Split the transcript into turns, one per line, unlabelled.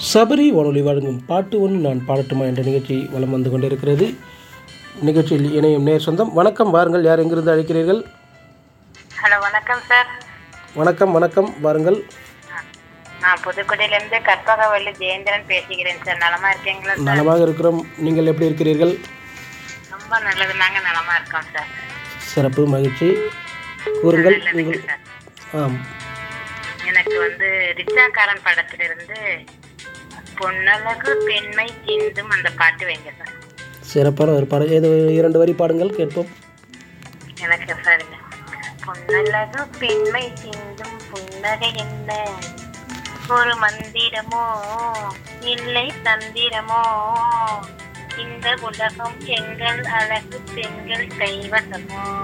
சபரி வானொலி வழங்கும் பாட்டு ஒன்று நான் பாடட்டுமா என்ற நிகழ்ச்சி வலம் வந்து கொண்டிருக்கிறது நிகழ்ச்சியில் இணையும் நேர் சொந்தம் வணக்கம் வாருங்கள் யார் எங்கிருந்து அழைக்கிறீர்கள்
ஹலோ வணக்கம் சார்
வணக்கம் வணக்கம் வாருங்கள்
நான் புதுக்கோட்டையிலேருந்து கற்பகவல்லி ஜெயேந்திரன் பேசுகிறேன் சார் நலமா இருக்கீங்களா சார்
நலமாக இருக்கிறோம் நீங்கள் எப்படி இருக்கிறீர்கள்
ரொம்ப நல்லது நாங்க நலமா இருக்கோம் சார்
சிறப்பு மகிழ்ச்சி கூறுங்கள்
நல்லதுங்க
உங்கள்
சார்
ஆம்
எனக்கு வந்து ரிச்சாக்காரன் படத்திலிருந்து பொன்னழகு பெண்மை சிந்தும் அந்த பாட்டு வைங்க சார்
சிறப்பான ஒரு பாடல் ஏதோ இரண்டு வரி பாடுங்கள் கேட்போம்
எனக்கு சரிங்க பொன்னழகு பெண்மை சிந்தும் புன்னகை என்ன ஒரு மந்திரமோ இல்லை தந்திரமோ இந்த உலகம் எங்கள் அழகு பெண்கள் கைவசமோ